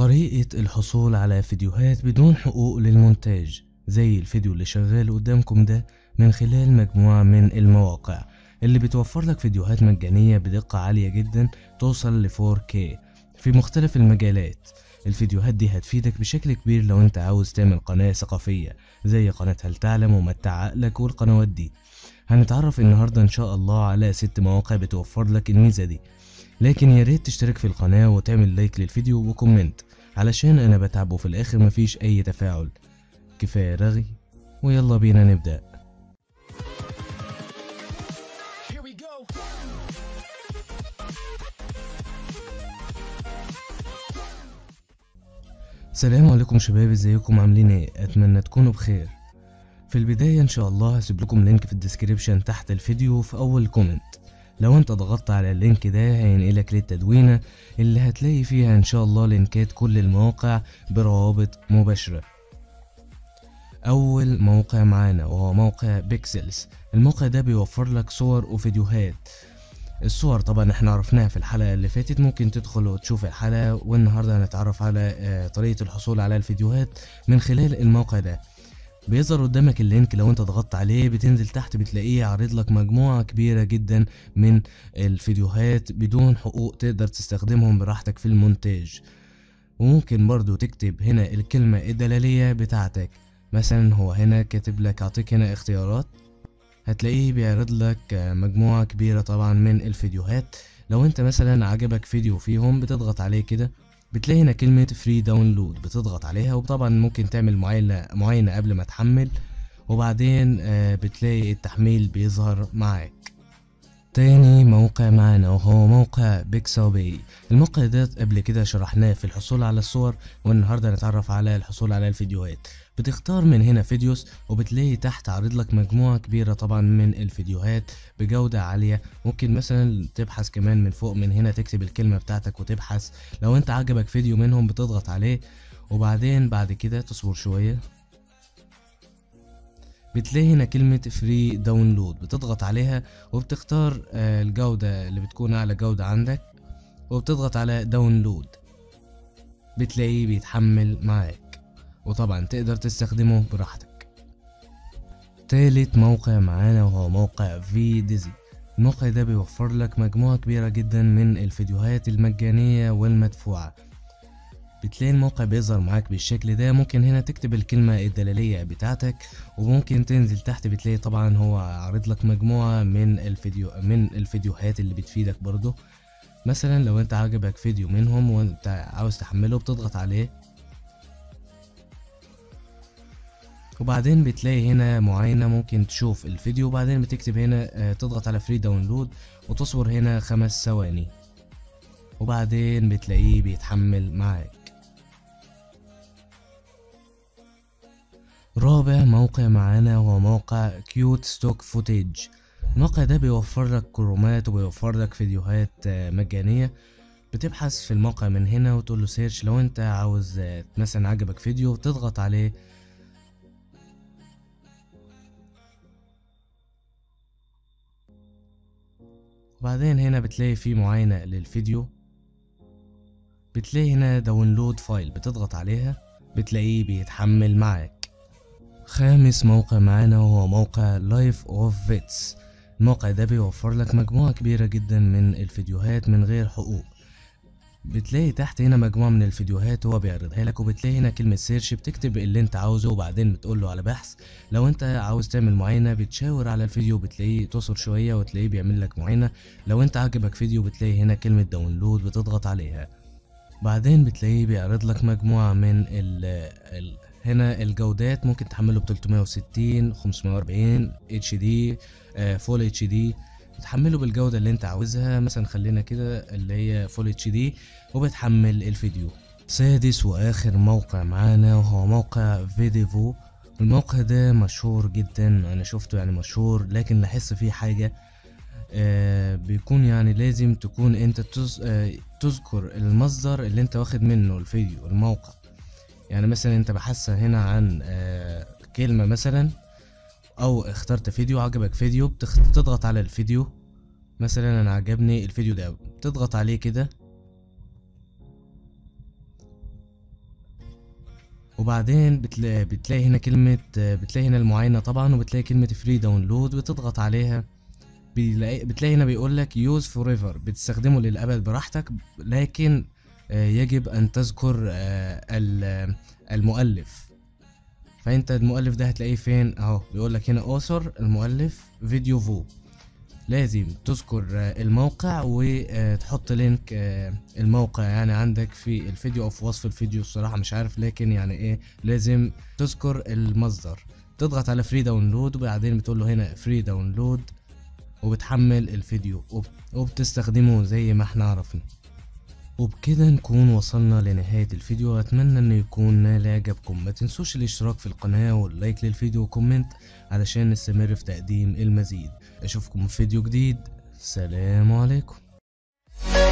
طريقة الحصول على فيديوهات بدون حقوق للمونتاج زي الفيديو اللي شغال قدامكم ده من خلال مجموعة من المواقع اللي بتوفر لك فيديوهات مجانية بدقة عالية جدا توصل ل 4K في مختلف المجالات الفيديوهات دي هتفيدك بشكل كبير لو انت عاوز تعمل قناة ثقافية زي قناة هل تعلم ومتع عقلك والقنوات دي هنتعرف النهاردة ان شاء الله على ست مواقع بتوفر لك الميزة دي لكن يا ريت تشترك في القناة وتعمل لايك للفيديو وكومنت علشان انا بتعب وفي الاخر مفيش اي تفاعل كفاية رغي ويلا بينا نبدأ Here we go. السلام عليكم شباب ازيكم عاملين ايه اتمنى تكونوا بخير في البداية ان شاء الله هسيب لكم لينك في الديسكريبشن تحت الفيديو في اول كومنت لو انت ضغطت على اللينك ده هينقلك للتدوينة اللي هتلاقي فيها ان شاء الله لينكات كل المواقع بروابط مباشرة اول موقع معانا وهو موقع بيكسلز الموقع ده بيوفر لك صور وفيديوهات الصور طبعا احنا عرفناها في الحلقة اللي فاتت ممكن تدخل وتشوف الحلقة والنهاردة هنتعرف على آه، طريقة الحصول على الفيديوهات من خلال الموقع ده بيظهر قدامك اللينك لو انت ضغطت عليه بتنزل تحت بتلاقيه عارض لك مجموعة كبيرة جدا من الفيديوهات بدون حقوق تقدر تستخدمهم براحتك في المونتاج وممكن برضو تكتب هنا الكلمة الدلالية بتاعتك مثلا هو هنا كاتب لك اعطيك هنا اختيارات هتلاقيه بيعرض لك آه، مجموعة كبيرة طبعا من الفيديوهات لو انت مثلا عجبك فيديو فيهم بتضغط عليه كده بتلاقي هنا كلمة فري داونلود بتضغط عليها وطبعا ممكن تعمل معاينة معاينة قبل ما تحمل وبعدين آه، بتلاقي التحميل بيظهر معاك تاني موقع معانا وهو موقع بيكسابي الموقع ده قبل كده شرحناه في الحصول على الصور والنهارده هنتعرف على الحصول على الفيديوهات بتختار من هنا فيديوز وبتلاقي تحت عارض لك مجموعة كبيرة طبعا من الفيديوهات بجودة عالية ممكن مثلا تبحث كمان من فوق من هنا تكتب الكلمة بتاعتك وتبحث لو انت عجبك فيديو منهم بتضغط عليه وبعدين بعد كده تصبر شوية بتلاقي هنا كلمة فري داونلود بتضغط عليها وبتختار آه، الجودة اللي بتكون أعلى جودة عندك وبتضغط على داونلود بتلاقيه بيتحمل معاك وطبعا تقدر تستخدمه براحتك تالت موقع معانا وهو موقع في ديزي الموقع ده بيوفر لك مجموعة كبيرة جدا من الفيديوهات المجانية والمدفوعة بتلاقي الموقع بيظهر معاك بالشكل ده ممكن هنا تكتب الكلمة الدلالية بتاعتك وممكن تنزل تحت بتلاقي طبعا هو عارض لك مجموعة من الفيديو من الفيديوهات اللي بتفيدك برضه مثلا لو انت عجبك فيديو منهم وانت عاوز تحمله بتضغط عليه وبعدين بتلاقي هنا معاينة ممكن تشوف الفيديو وبعدين بتكتب هنا آه، تضغط على فري داونلود وتصبر هنا خمس ثواني وبعدين بتلاقيه بيتحمل معاك رابع موقع معانا هو موقع كيوت ستوك فوتيج الموقع ده بيوفر لك كرومات وبيوفر لك فيديوهات آه، مجانية بتبحث في الموقع من هنا وتقول له سيرش لو انت عاوز آه، مثلا عجبك فيديو تضغط عليه وبعدين هنا بتلاقي فيه معاينة للفيديو بتلاقي هنا داونلود فايل بتضغط عليها بتلاقيه بيتحمل معاك خامس موقع معانا هو موقع لايف اوف فيتس الموقع ده بيوفر لك مجموعة كبيرة جدا من الفيديوهات من غير حقوق بتلاقي تحت هنا مجموعة من الفيديوهات هو بيعرضها لك وبتلاقي هنا كلمة سيرش بتكتب اللي انت عاوزه وبعدين بتقول له على بحث لو انت عاوز تعمل معاينة بتشاور على الفيديو بتلاقيه تصر شوية وتلاقيه بيعمل لك معاينة لو انت عجبك فيديو بتلاقي هنا كلمة داونلود بتضغط عليها بعدين بتلاقيه بيعرض لك مجموعة من ال ال هنا الجودات ممكن تحمله ب 360 540 اتش دي فول اتش دي بتحمله بالجودة اللي انت عاوزها مثلا خلينا كده اللي هي فول اتش دي وبتحمل الفيديو سادس واخر موقع معانا وهو موقع فيديفو الموقع ده مشهور جدا انا شفته يعني مشهور لكن لاحظت فيه حاجة آه بيكون يعني لازم تكون انت تز... آه تذكر المصدر اللي انت واخد منه الفيديو الموقع يعني مثلا انت بحثت هنا عن آه كلمة مثلا او اخترت فيديو عجبك فيديو بتخ... بتضغط على الفيديو مثلا انا عجبني الفيديو ده بتضغط عليه كده وبعدين بتلاقي, بتلاقي هنا كلمة بتلاقي هنا المعاينة طبعا وبتلاقي كلمة فري داونلود بتضغط عليها بيلاقي بتلاقي هنا بيقول لك يوز فور ايفر بتستخدمه للابد براحتك لكن آه، يجب ان تذكر آه، ال- المؤلف فانت المؤلف ده هتلاقيه فين اهو بيقول لك هنا اوثر المؤلف فيديو فو لازم تذكر آه، الموقع وتحط لينك آه، الموقع يعني عندك في الفيديو او في وصف الفيديو الصراحة مش عارف لكن يعني ايه لازم تذكر المصدر تضغط على فري داونلود وبعدين بتقول له هنا فري داونلود وبتحمل الفيديو وب- وبتستخدمه زي ما احنا عرفنا وبكده نكون وصلنا لنهاية الفيديو أتمنى أنه يكون نال إعجابكم ما تنسوش الاشتراك في القناة واللايك للفيديو وكومنت علشان نستمر في تقديم المزيد أشوفكم في فيديو جديد سلام عليكم